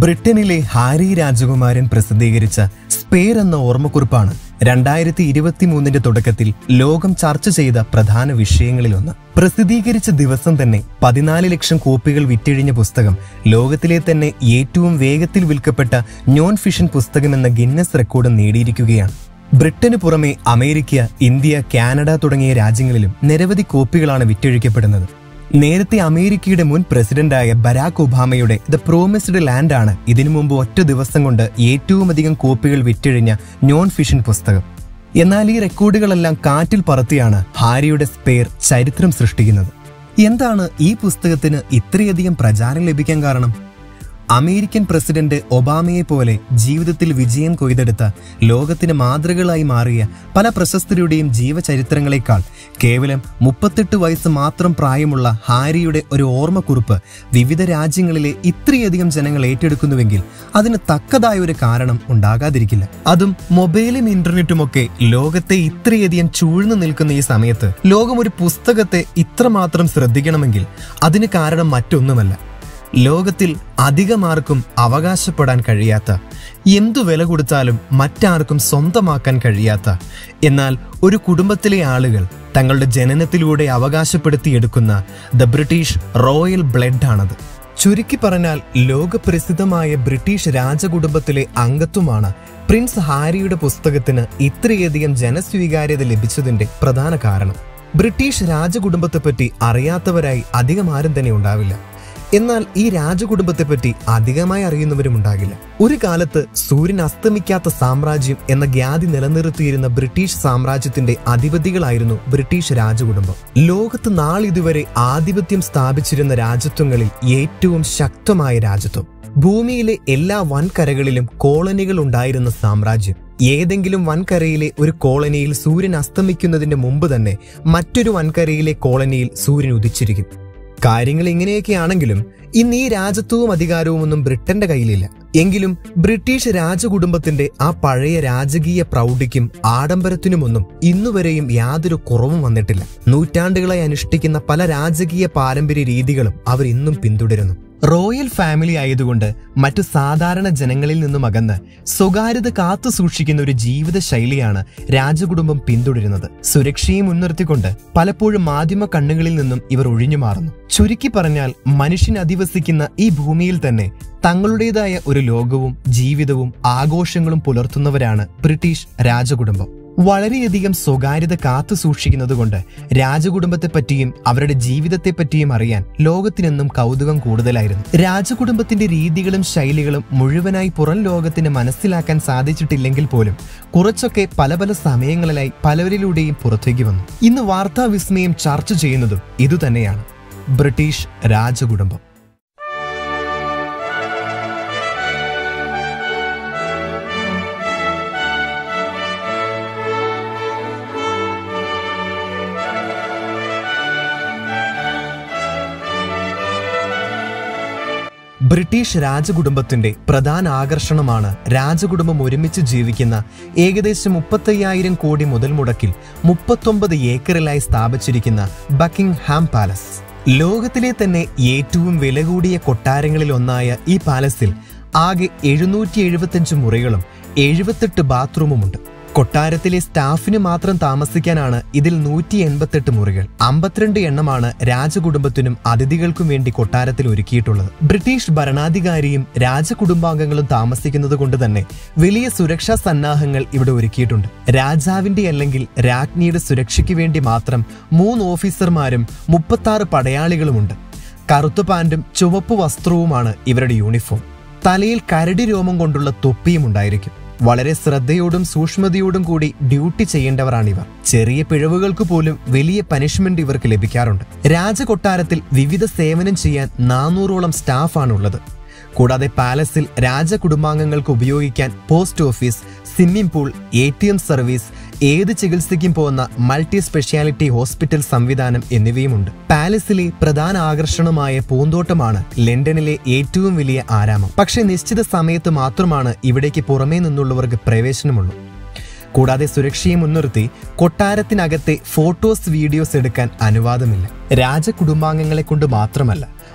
ബ്രിട്ടനിലെ ഹാരി രാജകുമാരൻ പ്രസിദ്ധീകരിച്ച സ്പെയർ എന്ന ഓർമ്മക്കുറിപ്പാണ് രണ്ടായിരത്തി ഇരുപത്തിമൂന്നിന്റെ തുടക്കത്തിൽ ലോകം ചർച്ച ചെയ്ത പ്രധാന വിഷയങ്ങളിലൊന്ന് പ്രസിദ്ധീകരിച്ച ദിവസം തന്നെ പതിനാല് ലക്ഷം കോപ്പികൾ വിറ്റഴിഞ്ഞ പുസ്തകം ലോകത്തിലെ തന്നെ ഏറ്റവും വേഗത്തിൽ വിൽക്കപ്പെട്ട നോൺ ഫിഷൻ പുസ്തകം എന്ന ഗിന്നസ് റെക്കോർഡ് നേടിയിരിക്കുകയാണ് ബ്രിട്ടന് പുറമെ അമേരിക്ക ഇന്ത്യ കാനഡ തുടങ്ങിയ രാജ്യങ്ങളിലും നിരവധി കോപ്പികളാണ് വിറ്റഴിക്കപ്പെടുന്നത് നേരത്തെ അമേരിക്കയുടെ മുൻ പ്രസിഡന്റായ ബരാക് ഒബാമയുടെ ദ പ്രോമിസ്ഡ് ലാൻഡ് ആണ് ഇതിനു മുമ്പ് ഒറ്റ ദിവസം കൊണ്ട് ഏറ്റവും അധികം കോപ്പികൾ വിറ്റഴിഞ്ഞ നോൺ ഫിഷൻ പുസ്തകം എന്നാൽ ഈ റെക്കോർഡുകളെല്ലാം കാറ്റിൽ പറത്തിയാണ് ഹാരിയുടെ സ്പെയർ ചരിത്രം സൃഷ്ടിക്കുന്നത് എന്താണ് ഈ പുസ്തകത്തിന് ഇത്രയധികം പ്രചാരം ലഭിക്കാൻ കാരണം അമേരിക്കൻ പ്രസിഡന്റ് ഒബാമയെ പോലെ ജീവിതത്തിൽ വിജയം കൊയ്തെടുത്ത ലോകത്തിന് മാതൃകളായി മാറിയ പല പ്രശസ്തരുടെയും ജീവചരിത്രങ്ങളെക്കാൾ കേവലം മുപ്പത്തെട്ട് വയസ്സ് മാത്രം പ്രായമുള്ള ഹാരിയുടെ ഒരു ഓർമ്മക്കുറിപ്പ് വിവിധ രാജ്യങ്ങളിലെ ഇത്രയധികം ജനങ്ങൾ ഏറ്റെടുക്കുന്നുവെങ്കിൽ അതിന് തക്കതായ ഒരു കാരണം ഉണ്ടാകാതിരിക്കില്ല അതും മൊബൈലും ഇന്റർനെറ്റുമൊക്കെ ലോകത്തെ ഇത്രയധികം ചൂഴ്ന്നു നിൽക്കുന്ന ഈ സമയത്ത് ലോകം ഒരു പുസ്തകത്തെ ഇത്രമാത്രം ശ്രദ്ധിക്കണമെങ്കിൽ അതിന് കാരണം മറ്റൊന്നുമല്ല ലോകത്തിൽ അധികമാർക്കും അവകാശപ്പെടാൻ കഴിയാത്ത എന്തു വില കൊടുത്താലും മറ്റാർക്കും സ്വന്തമാക്കാൻ കഴിയാത്ത എന്നാൽ ഒരു കുടുംബത്തിലെ ആളുകൾ തങ്ങളുടെ ജനനത്തിലൂടെ അവകാശപ്പെടുത്തിയെടുക്കുന്ന ദ ബ്രിട്ടീഷ് റോയൽ ബ്ലഡ് ആണത് ചുരുക്കി പറഞ്ഞാൽ ലോകപ്രസിദ്ധമായ ബ്രിട്ടീഷ് രാജകുടുംബത്തിലെ അംഗത്വമാണ് പ്രിൻസ് ഹാരിയുടെ പുസ്തകത്തിന് ഇത്രയധികം ജനസ്വീകാര്യത ലഭിച്ചതിന്റെ പ്രധാന കാരണം ബ്രിട്ടീഷ് രാജകുടുംബത്തെപ്പറ്റി അറിയാത്തവരായി അധികം ആരും തന്നെ ഉണ്ടാവില്ല എന്നാൽ ഈ രാജകുടുംബത്തെപ്പറ്റി അധികമായി അറിയുന്നവരും ഉണ്ടാകില്ല ഒരു കാലത്ത് സൂര്യൻ അസ്തമിക്കാത്ത സാമ്രാജ്യം എന്ന ഖ്യാതി നിലനിർത്തിയിരുന്ന ബ്രിട്ടീഷ് സാമ്രാജ്യത്തിന്റെ അധിപതികളായിരുന്നു ബ്രിട്ടീഷ് രാജകുടുംബം ലോകത്ത് നാളിതുവരെ ആധിപത്യം സ്ഥാപിച്ചിരുന്ന രാജ്യത്വങ്ങളിൽ ഏറ്റവും ശക്തമായ രാജ്യത്വം ഭൂമിയിലെ എല്ലാ വൻകരകളിലും കോളനികൾ ഉണ്ടായിരുന്ന സാമ്രാജ്യം ഏതെങ്കിലും വൻകരയിലെ ഒരു കോളനിയിൽ സൂര്യൻ അസ്തമിക്കുന്നതിന്റെ മുമ്പ് തന്നെ മറ്റൊരു വൻകരയിലെ കോളനിയിൽ സൂര്യൻ ഉദിച്ചിരിക്കും കാര്യങ്ങൾ ഇങ്ങനെയൊക്കെയാണെങ്കിലും ഇന്ന് ഈ രാജ്യത്വവും അധികാരവും ഒന്നും ബ്രിട്ടന്റെ കയ്യിലില്ല എങ്കിലും ബ്രിട്ടീഷ് രാജകുടുംബത്തിന്റെ ആ പഴയ രാജകീയ പ്രൗഢിക്കും ആഡംബരത്തിനുമൊന്നും ഇന്നുവരെയും യാതൊരു കുറവും വന്നിട്ടില്ല നൂറ്റാണ്ടുകളായി അനുഷ്ഠിക്കുന്ന പല രാജകീയ പാരമ്പര്യ രീതികളും അവർ ഇന്നും പിന്തുടരുന്നു റോയൽ ഫാമിലി ആയതുകൊണ്ട് മറ്റു സാധാരണ ജനങ്ങളിൽ നിന്നും അകന്ന് സ്വകാര്യത കാത്തു സൂക്ഷിക്കുന്ന ഒരു ജീവിത ശൈലിയാണ് രാജകുടുംബം പിന്തുടരുന്നത് സുരക്ഷയെ മുൻനിർത്തിക്കൊണ്ട് പലപ്പോഴും മാധ്യമ കണ്ണുകളിൽ നിന്നും ഇവർ ഒഴിഞ്ഞു മാറുന്നു ചുരുക്കി പറഞ്ഞാൽ മനുഷ്യൻ അധിവസിക്കുന്ന ഈ ഭൂമിയിൽ തന്നെ തങ്ങളുടേതായ ഒരു ലോകവും ജീവിതവും ആഘോഷങ്ങളും പുലർത്തുന്നവരാണ് ബ്രിട്ടീഷ് രാജകുടുംബം വളരെയധികം സ്വകാര്യത കാത്തു സൂക്ഷിക്കുന്നതുകൊണ്ട് രാജകുടുംബത്തെപ്പറ്റിയും അവരുടെ ജീവിതത്തെപ്പറ്റിയും അറിയാൻ ലോകത്തിനെന്നും കൗതുകം കൂടുതലായിരുന്നു രാജകുടുംബത്തിന്റെ രീതികളും ശൈലികളും മുഴുവനായി പുറം ലോകത്തിന് മനസ്സിലാക്കാൻ സാധിച്ചിട്ടില്ലെങ്കിൽ പോലും കുറച്ചൊക്കെ പല പല സമയങ്ങളിലായി പലവരിലൂടെയും പുറത്തേക്ക് വന്നു ഇന്ന് വാർത്താ വിസ്മയം ചർച്ച ചെയ്യുന്നതും ഇതുതന്നെയാണ് ബ്രിട്ടീഷ് രാജകുടുംബം ബ്രിട്ടീഷ് രാജകുടുംബത്തിന്റെ പ്രധാന ആകർഷണമാണ് രാജകുടുംബം ഒരുമിച്ച് ജീവിക്കുന്ന ഏകദേശം മുപ്പത്തയ്യായിരം കോടി മുതൽ മുടക്കിൽ മുപ്പത്തൊമ്പത് ഏക്കറിലായി സ്ഥാപിച്ചിരിക്കുന്ന ബക്കിംഗ്ഹാം പാലസ് ലോകത്തിലെ തന്നെ ഏറ്റവും വില കൂടിയ കൊട്ടാരങ്ങളിൽ ഒന്നായ ഈ പാലസിൽ ആകെ എഴുന്നൂറ്റി എഴുപത്തിയഞ്ച് മുറികളും എഴുപത്തെട്ട് ബാത്റൂമുമുണ്ട് കൊട്ടാരത്തിലെ സ്റ്റാഫിന് മാത്രം താമസിക്കാനാണ് ഇതിൽ നൂറ്റി എൺപത്തെട്ട് മുറികൾ അമ്പത്തിരണ്ട് എണ്ണമാണ് രാജകുടുംബത്തിനും അതിഥികൾക്കും വേണ്ടി കൊട്ടാരത്തിൽ ഒരുക്കിയിട്ടുള്ളത് ബ്രിട്ടീഷ് ഭരണാധികാരിയും രാജകുടുംബാംഗങ്ങളും താമസിക്കുന്നത് കൊണ്ട് തന്നെ വലിയ സുരക്ഷാ സന്നാഹങ്ങൾ ഇവിടെ ഒരുക്കിയിട്ടുണ്ട് രാജാവിന്റെ അല്ലെങ്കിൽ രാജ്ഞിയുടെ സുരക്ഷയ്ക്ക് വേണ്ടി മാത്രം മൂന്ന് ഓഫീസർമാരും മുപ്പത്താറ് പടയാളികളുമുണ്ട് കറുത്ത പാന്റും ചുവപ്പ് വസ്ത്രവുമാണ് ഇവരുടെ യൂണിഫോം തലയിൽ കരടി രോമം കൊണ്ടുള്ള തൊപ്പിയും ഉണ്ടായിരിക്കും വളരെ ശ്രദ്ധയോടും സൂക്ഷ്മതയോടും കൂടി ഡ്യൂട്ടി ചെയ്യേണ്ടവരാണിവർ ചെറിയ പിഴവുകൾക്ക് പോലും വലിയ പനിഷ്മെന്റ് ഇവർക്ക് ലഭിക്കാറുണ്ട് രാജകൊട്ടാരത്തിൽ വിവിധ സേവനം ചെയ്യാൻ നാനൂറോളം സ്റ്റാഫാണുള്ളത് കൂടാതെ പാലസിൽ രാജകുടുംബാംഗങ്ങൾക്ക് ഉപയോഗിക്കാൻ post office swimming pool A T M service ഏത് ചികിത്സയ്ക്കും പോകുന്ന മൾട്ടി സ്പെഷ്യാലിറ്റി ഹോസ്പിറ്റൽ സംവിധാനം എന്നിവയുമുണ്ട് പാലസിലെ പ്രധാന ആകർഷണമായ പൂന്തോട്ടമാണ് ലണ്ടനിലെ ഏറ്റവും വലിയ ആരാമം പക്ഷേ നിശ്ചിത സമയത്ത് മാത്രമാണ് ഇവിടേക്ക് പുറമേ നിന്നുള്ളവർക്ക് പ്രവേശനമുള്ളൂ കൂടാതെ സുരക്ഷയെ മുൻനിർത്തി കൊട്ടാരത്തിനകത്തെ ഫോട്ടോസ് വീഡിയോസ് എടുക്കാൻ അനുവാദമില്ല രാജകുടുംബാംഗങ്ങളെ കൊണ്ട് മാത്രമല്ല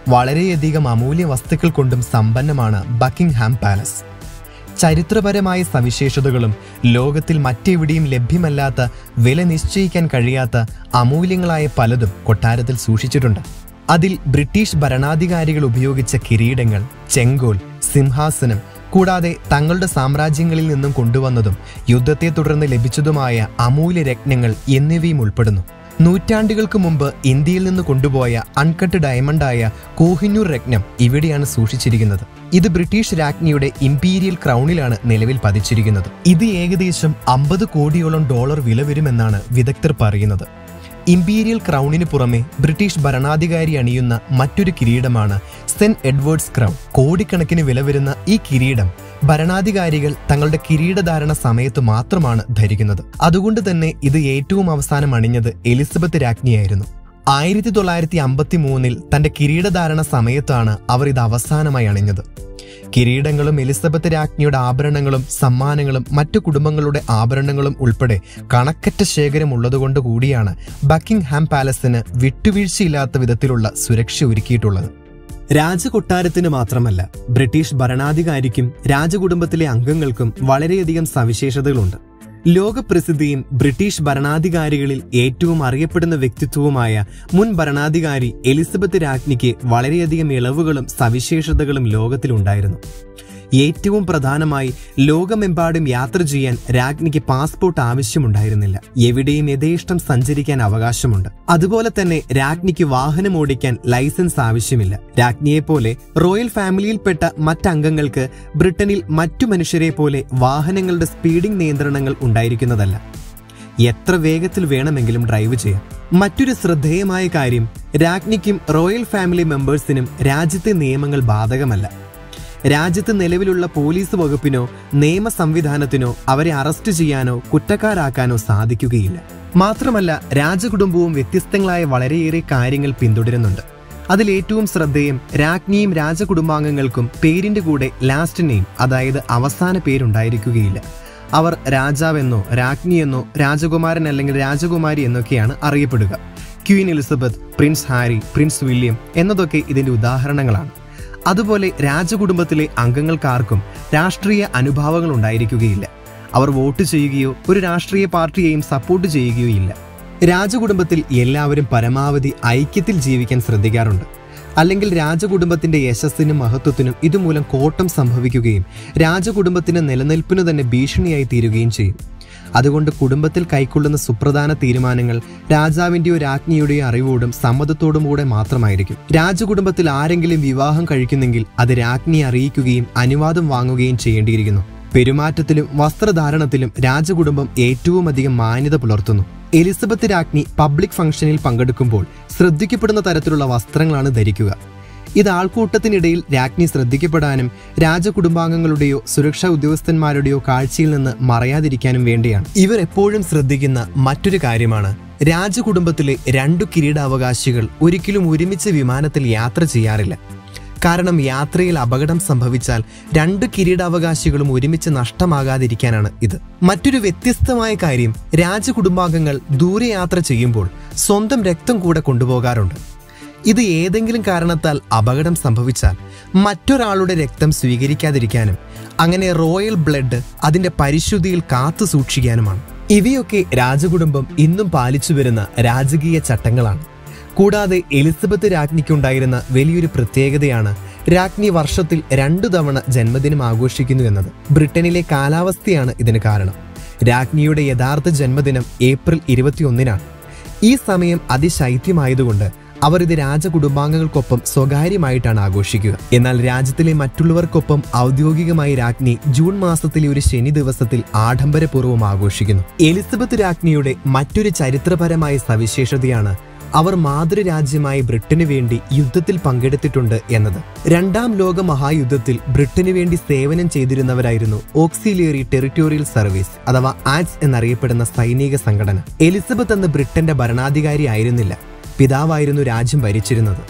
വളരെയധികം അമൂല്യ വസ്തുക്കൾ കൊണ്ടും സമ്പന്നമാണ് ബക്കിംഗ്ഹാം പാലസ് ചരിത്രപരമായ സവിശേഷതകളും ലോകത്തിൽ മറ്റെവിടെയും ലഭ്യമല്ലാത്ത വില നിശ്ചയിക്കാൻ കഴിയാത്ത അമൂല്യങ്ങളായ പലതും കൊട്ടാരത്തിൽ സൂക്ഷിച്ചിട്ടുണ്ട് അതിൽ ബ്രിട്ടീഷ് ഭരണാധികാരികൾ ഉപയോഗിച്ച കിരീടങ്ങൾ ചെങ്കോൽ സിംഹാസനം കൂടാതെ തങ്ങളുടെ സാമ്രാജ്യങ്ങളിൽ നിന്നും കൊണ്ടുവന്നതും യുദ്ധത്തെ തുടർന്ന് ലഭിച്ചതുമായ അമൂല്യ രത്നങ്ങൾ എന്നിവയും ഉൾപ്പെടുന്നു നൂറ്റാണ്ടുകൾക്ക് മുമ്പ് ഇന്ത്യയിൽ നിന്ന് കൊണ്ടുപോയ അൺകട്ട് ഡയമണ്ടായ കോഹിന്നൂർ രത്നം ഇവിടെയാണ് സൂക്ഷിച്ചിരിക്കുന്നത് ഇത് ബ്രിട്ടീഷ് രാജ്ഞിയുടെ ഇമ്പീരിയൽ ക്രൗണിലാണ് നിലവിൽ പതിച്ചിരിക്കുന്നത് ഇത് ഏകദേശം അമ്പത് കോടിയോളം ഡോളർ വില വരുമെന്നാണ് വിദഗ്ധർ പറയുന്നത് ഇമ്പീരിയൽ ക്രൗണിന് പുറമെ ബ്രിട്ടീഷ് ഭരണാധികാരി അണിയുന്ന മറ്റൊരു കിരീടമാണ് സെന്റ് എഡ്വേർഡ്സ് ക്രൗൺ കോടിക്കണക്കിന് വില വരുന്ന ഈ കിരീടം ഭരണാധികാരികൾ തങ്ങളുടെ കിരീടധാരണ സമയത്ത് മാത്രമാണ് ധരിക്കുന്നത് അതുകൊണ്ട് തന്നെ ഇത് ഏറ്റവും അവസാനം അണിഞ്ഞത് എലിസബത്ത് രാജ്ഞിയായിരുന്നു ആയിരത്തി തൊള്ളായിരത്തി അമ്പത്തി മൂന്നിൽ തന്റെ കിരീടധാരണ സമയത്താണ് അവർ ഇത് അവസാനമായി അണിഞ്ഞത് കിരീടങ്ങളും എലിസബത്ത് രാജ്ഞിയുടെ ആഭരണങ്ങളും സമ്മാനങ്ങളും മറ്റു കുടുംബങ്ങളുടെ ആഭരണങ്ങളും ഉൾപ്പെടെ കണക്കറ്റ ശേഖരം ഉള്ളതുകൊണ്ട് കൂടിയാണ് ബക്കിംഗ്ഹാം പാലസിന് വിട്ടുവീഴ്ചയില്ലാത്ത വിധത്തിലുള്ള സുരക്ഷ ഒരുക്കിയിട്ടുള്ളത് രാജകൊട്ടാരത്തിന് മാത്രമല്ല ബ്രിട്ടീഷ് ഭരണാധികാരിക്കും രാജകുടുംബത്തിലെ അംഗങ്ങൾക്കും വളരെയധികം സവിശേഷതകളുണ്ട് ലോകപ്രസിദ്ധിയും ബ്രിട്ടീഷ് ഭരണാധികാരികളിൽ ഏറ്റവും അറിയപ്പെടുന്ന വ്യക്തിത്വവുമായ മുൻ ഭരണാധികാരി എലിസബത്ത് രാജ്ഞിക്ക് വളരെയധികം ഇളവുകളും സവിശേഷതകളും ലോകത്തിലുണ്ടായിരുന്നു ഏറ്റവും പ്രധാനമായി ലോകമെമ്പാടും യാത്ര ചെയ്യാൻ രാജ്ഞിക്ക് പാസ്പോർട്ട് ആവശ്യമുണ്ടായിരുന്നില്ല എവിടെയും യഥേഷ്ടം സഞ്ചരിക്കാൻ അവകാശമുണ്ട് അതുപോലെ തന്നെ രാജ്ഞിക്ക് വാഹനം ഓടിക്കാൻ ലൈസൻസ് ആവശ്യമില്ല രാജ്ഞിയെപ്പോലെ റോയൽ ഫാമിലിയിൽപ്പെട്ട മറ്റംഗങ്ങൾക്ക് ബ്രിട്ടനിൽ മറ്റു മനുഷ്യരെ പോലെ വാഹനങ്ങളുടെ സ്പീഡിംഗ് നിയന്ത്രണങ്ങൾ ഉണ്ടായിരിക്കുന്നതല്ല എത്ര വേഗത്തിൽ വേണമെങ്കിലും ഡ്രൈവ് ചെയ്യാം മറ്റൊരു ശ്രദ്ധേയമായ കാര്യം രാജ്ഞിക്കും റോയൽ ഫാമിലി മെമ്പേഴ്സിനും രാജ്യത്തെ നിയമങ്ങൾ ബാധകമല്ല രാജ്യത്ത് നിലവിലുള്ള പോലീസ് വകുപ്പിനോ നിയമ സംവിധാനത്തിനോ അവരെ അറസ്റ്റ് ചെയ്യാനോ കുറ്റക്കാരാക്കാനോ സാധിക്കുകയില്ല മാത്രമല്ല രാജകുടുംബവും വ്യത്യസ്തങ്ങളായ വളരെയേറെ കാര്യങ്ങൾ പിന്തുടരുന്നുണ്ട് അതിലേറ്റവും ശ്രദ്ധേയം രാജ്ഞിയും രാജകുടുംബാംഗങ്ങൾക്കും പേരിന്റെ കൂടെ ലാസ്റ്റ് നെയിം അതായത് അവസാന പേരുണ്ടായിരിക്കുകയില്ല അവർ രാജാവെന്നോ രാജ്ഞിയെന്നോ രാജകുമാരൻ അല്ലെങ്കിൽ രാജകുമാരി എന്നൊക്കെയാണ് അറിയപ്പെടുക queen Elizabeth prince Harry prince William എന്നതൊക്കെ ഇതിന്റെ ഉദാഹരണങ്ങളാണ് അതുപോലെ രാജകുടുംബത്തിലെ അംഗങ്ങൾക്കാർക്കും രാഷ്ട്രീയ അനുഭാവങ്ങൾ ഉണ്ടായിരിക്കുകയില്ല അവർ വോട്ട് ചെയ്യുകയോ ഒരു രാഷ്ട്രീയ പാർട്ടിയെയും സപ്പോർട്ട് ചെയ്യുകയോ ഇല്ല രാജകുടുംബത്തിൽ എല്ലാവരും പരമാവധി ഐക്യത്തിൽ ജീവിക്കാൻ ശ്രദ്ധിക്കാറുണ്ട് അല്ലെങ്കിൽ രാജകുടുംബത്തിന്റെ യശസ്സിനും മഹത്വത്തിനും ഇതുമൂലം കോട്ടം സംഭവിക്കുകയും രാജകുടുംബത്തിന്റെ നിലനിൽപ്പിന് തന്നെ ഭീഷണിയായി തീരുകയും ചെയ്യും അതുകൊണ്ട് കുടുംബത്തിൽ കൈക്കൊള്ളുന്ന സുപ്രധാന തീരുമാനങ്ങൾ രാജാവിന്റെയോ രാജ്ഞിയുടെയോ അറിവോടും സമ്മതത്തോടും കൂടെ മാത്രമായിരിക്കും രാജകുടുംബത്തിൽ ആരെങ്കിലും വിവാഹം കഴിക്കുന്നെങ്കിൽ അത് രാജ്ഞിയെ അറിയിക്കുകയും അനുവാദം വാങ്ങുകയും ചെയ്യേണ്ടിയിരിക്കുന്നു പെരുമാറ്റത്തിലും വസ്ത്രധാരണത്തിലും രാജകുടുംബം ഏറ്റവും അധികം മാന്യത പുലർത്തുന്നു എലിസബത്ത് രാജ്ഞി പബ്ലിക് ഫംഗ്ഷനിൽ പങ്കെടുക്കുമ്പോൾ ശ്രദ്ധിക്കപ്പെടുന്ന തരത്തിലുള്ള വസ്ത്രങ്ങളാണ് ധരിക്കുക ഇത് ആൾക്കൂട്ടത്തിനിടയിൽ രാജ്ഞി ശ്രദ്ധിക്കപ്പെടാനും രാജകുടുംബാംഗങ്ങളുടെയോ സുരക്ഷാ ഉദ്യോഗസ്ഥന്മാരുടെയോ കാഴ്ചയിൽ നിന്ന് മറയാതിരിക്കാനും വേണ്ടിയാണ് ഇവർ എപ്പോഴും ശ്രദ്ധിക്കുന്ന മറ്റൊരു കാര്യമാണ് രാജകുടുംബത്തിലെ രണ്ടു കിരീടാവകാശികൾ ഒരിക്കലും ഒരുമിച്ച് വിമാനത്തിൽ യാത്ര ചെയ്യാറില്ല കാരണം യാത്രയിൽ അപകടം സംഭവിച്ചാൽ രണ്ട് കിരീടാവകാശികളും ഒരുമിച്ച് നഷ്ടമാകാതിരിക്കാനാണ് ഇത് മറ്റൊരു വ്യത്യസ്തമായ കാര്യം രാജകുടുംബാംഗങ്ങൾ ദൂരയാത്ര ചെയ്യുമ്പോൾ സ്വന്തം രക്തം കൂടെ കൊണ്ടുപോകാറുണ്ട് ഇത് ഏതെങ്കിലും കാരണത്താൽ അപകടം സംഭവിച്ചാൽ മറ്റൊരാളുടെ രക്തം സ്വീകരിക്കാതിരിക്കാനും അങ്ങനെ റോയൽ ബ്ലഡ് അതിന്റെ പരിശുദ്ധിയിൽ കാത്തു സൂക്ഷിക്കാനുമാണ് ഇവയൊക്കെ രാജകുടുംബം ഇന്നും പാലിച്ചു വരുന്ന രാജകീയ ചട്ടങ്ങളാണ് കൂടാതെ എലിസബത്ത് രാജ്ഞിക്കുണ്ടായിരുന്ന വലിയൊരു പ്രത്യേകതയാണ് രാജ്ഞി വർഷത്തിൽ രണ്ടു തവണ ജന്മദിനം ആഘോഷിക്കുന്നു എന്നത് ബ്രിട്ടനിലെ കാലാവസ്ഥയാണ് ഇതിന് കാരണം രാജ്ഞിയുടെ യഥാർത്ഥ ജന്മദിനം ഏപ്രിൽ ഇരുപത്തിയൊന്നിനാണ് ഈ സമയം അതിശൈത്യമായതുകൊണ്ട് അവർ ഇത് രാജകുടുംബാംഗങ്ങൾക്കൊപ്പം സ്വകാര്യമായിട്ടാണ് ആഘോഷിക്കുക എന്നാൽ രാജ്യത്തിലെ മറ്റുള്ളവർക്കൊപ്പം ഔദ്യോഗികമായി രാജ്ഞി ജൂൺ മാസത്തിലെ ഒരു ശനി ദിവസത്തിൽ ആഡംബരപൂർവ്വം ആഘോഷിക്കുന്നു എലിസബത്ത് രാജ്ഞിയുടെ മറ്റൊരു ചരിത്രപരമായ സവിശേഷതയാണ് അവർ മാതൃരാജ്യമായ ബ്രിട്ടന് വേണ്ടി യുദ്ധത്തിൽ പങ്കെടുത്തിട്ടുണ്ട് എന്നത് രണ്ടാം ലോക മഹായുദ്ധത്തിൽ ബ്രിട്ടന് വേണ്ടി സേവനം ചെയ്തിരുന്നവരായിരുന്നു ഓക്സിലിയറി ടെറിട്ടോറിയൽ സർവീസ് അഥവാ ആറ്റ്സ് എന്നറിയപ്പെടുന്ന സൈനിക സംഘടന എലിസബത്ത് എന്ന ബ്രിട്ടന്റെ ഭരണാധികാരി ആയിരുന്നില്ല പിതാവായിരുന്നു രാജ്യം ഭരിച്ചിരുന്നത്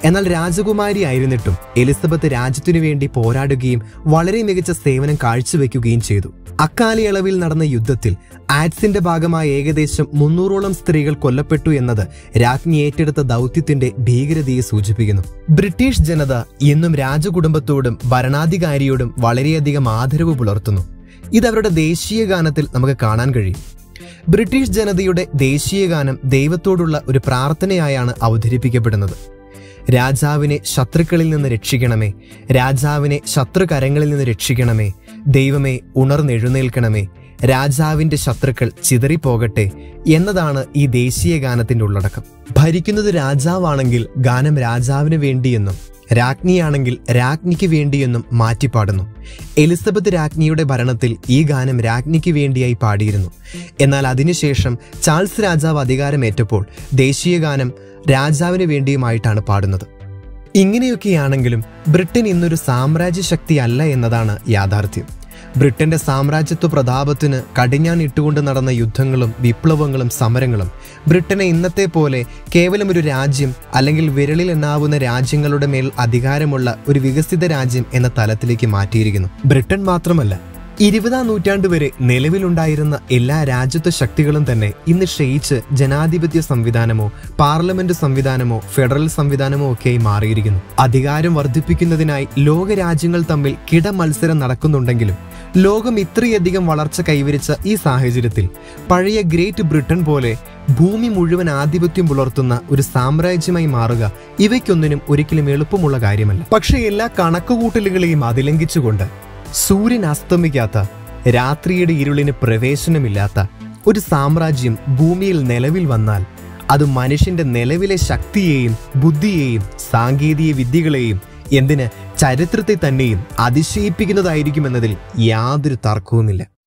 എന്നാൽ രാജകുമാരി ആയിരുന്നിട്ടും എലിസബത്ത് രാജ്യത്തിനു വേണ്ടി പോരാടുകയും വളരെ മികച്ച സേവനം കാഴ്ചവെക്കുകയും ചെയ്തു അക്കാലയളവിൽ നടന്ന യുദ്ധത്തിൽ ആഡ്സിന്റെ ഭാഗമായ ഏകദേശം മുന്നൂറോളം സ്ത്രീകൾ കൊല്ലപ്പെട്ടു എന്നത് രാജ്ഞി ഏറ്റെടുത്ത ദൗത്യത്തിന്റെ ഭീകരതയെ സൂചിപ്പിക്കുന്നു ബ്രിട്ടീഷ് ജനത എന്നും രാജകുടുംബത്തോടും ഭരണാധികാരിയോടും വളരെയധികം ആദരവ് പുലർത്തുന്നു ഇത് അവരുടെ ദേശീയ ഗാനത്തിൽ നമുക്ക് കാണാൻ കഴിയും ബ്രിട്ടീഷ് ജനതയുടെ ദേശീയ ഗാനം ദൈവത്തോടുള്ള ഒരു പ്രാർത്ഥനയായാണ് അവതരിപ്പിക്കപ്പെടുന്നത് രാജാവിനെ ശത്രുക്കളിൽ നിന്ന് രക്ഷിക്കണമേ രാജാവിനെ ശത്രുകരങ്ങളിൽ നിന്ന് രക്ഷിക്കണമേ ദൈവമേ ഉണർന്നെഴുന്നേൽക്കണമേ രാജാവിന്റെ ശത്രുക്കൾ ചിതറിപ്പോകട്ടെ എന്നതാണ് ഈ ദേശീയ ഗാനത്തിന്റെ ഉള്ളടക്കം ഭരിക്കുന്നത് രാജാവാണെങ്കിൽ ഗാനം രാജാവിന് വേണ്ടിയെന്നും രാജ്ഞിയാണെങ്കിൽ രാജ്ഞിക്ക് വേണ്ടിയെന്നും മാറ്റിപ്പാടുന്നു എലിസബത്ത് രാജ്ഞിയുടെ ഭരണത്തിൽ ഈ ഗാനം രാജ്ഞിക്ക് വേണ്ടിയായി പാടിയിരുന്നു എന്നാൽ അതിനുശേഷം ചാൾസ് രാജാവ് അധികാരമേറ്റപ്പോൾ ദേശീയ ഗാനം രാജാവിന് വേണ്ടിയുമായിട്ടാണ് പാടുന്നത് ഇങ്ങനെയൊക്കെയാണെങ്കിലും ബ്രിട്ടൻ ഇന്നൊരു സാമ്രാജ്യ ശക്തിയല്ല എന്നതാണ് യാഥാർത്ഥ്യം ബ്രിട്ടന്റെ സാമ്രാജ്യത്വ പ്രതാപത്തിന് കടിഞ്ഞാൻ ഇട്ടുകൊണ്ട് നടന്ന യുദ്ധങ്ങളും വിപ്ലവങ്ങളും സമരങ്ങളും ബ്രിട്ടനെ ഇന്നത്തെ പോലെ കേവലം ഒരു രാജ്യം അല്ലെങ്കിൽ വിരളിൽ എണ്ണാവുന്ന രാജ്യങ്ങളുടെ മേൽ അധികാരമുള്ള ഒരു വികസിത രാജ്യം എന്ന തലത്തിലേക്ക് മാറ്റിയിരിക്കുന്നു ബ്രിട്ടൻ മാത്രമല്ല ഇരുപതാം നൂറ്റാണ്ട് വരെ നിലവിലുണ്ടായിരുന്ന എല്ലാ രാജ്യത്വ ശക്തികളും തന്നെ ഇന്ന് ക്ഷയിച്ച് ജനാധിപത്യ സംവിധാനമോ പാർലമെന്റ് സംവിധാനമോ ഫെഡറൽ സംവിധാനമോ ഒക്കെയായി മാറിയിരിക്കുന്നു അധികാരം വർദ്ധിപ്പിക്കുന്നതിനായി ലോകരാജ്യങ്ങൾ തമ്മിൽ കിടമത്സരം നടക്കുന്നുണ്ടെങ്കിലും ലോകം ഇത്രയധികം വളർച്ച കൈവരിച്ച ഈ സാഹചര്യത്തിൽ പഴയ ഗ്രേറ്റ് ബ്രിട്ടൻ പോലെ ഭൂമി മുഴുവൻ ആധിപത്യം പുലർത്തുന്ന ഒരു സാമ്രാജ്യമായി മാറുക ഇവയ്ക്കൊന്നിനും ഒരിക്കലും എളുപ്പമുള്ള കാര്യമല്ല പക്ഷേ എല്ലാ കണക്കുകൂട്ടലുകളെയും അതിലംഘിച്ചുകൊണ്ട് സൂര്യൻ അസ്തമിക്കാത്ത രാത്രിയുടെ ഇരുളിന് പ്രവേശനമില്ലാത്ത ഒരു സാമ്രാജ്യം ഭൂമിയിൽ നിലവിൽ വന്നാൽ അത് മനുഷ്യന്റെ നിലവിലെ ശക്തിയെയും ബുദ്ധിയെയും സാങ്കേതിക വിദ്യകളെയും എന്തിന് ചരിത്രത്തെ തന്നെയും അതിശയിപ്പിക്കുന്നതായിരിക്കുമെന്നതിൽ യാതൊരു തർക്കവുമില്ല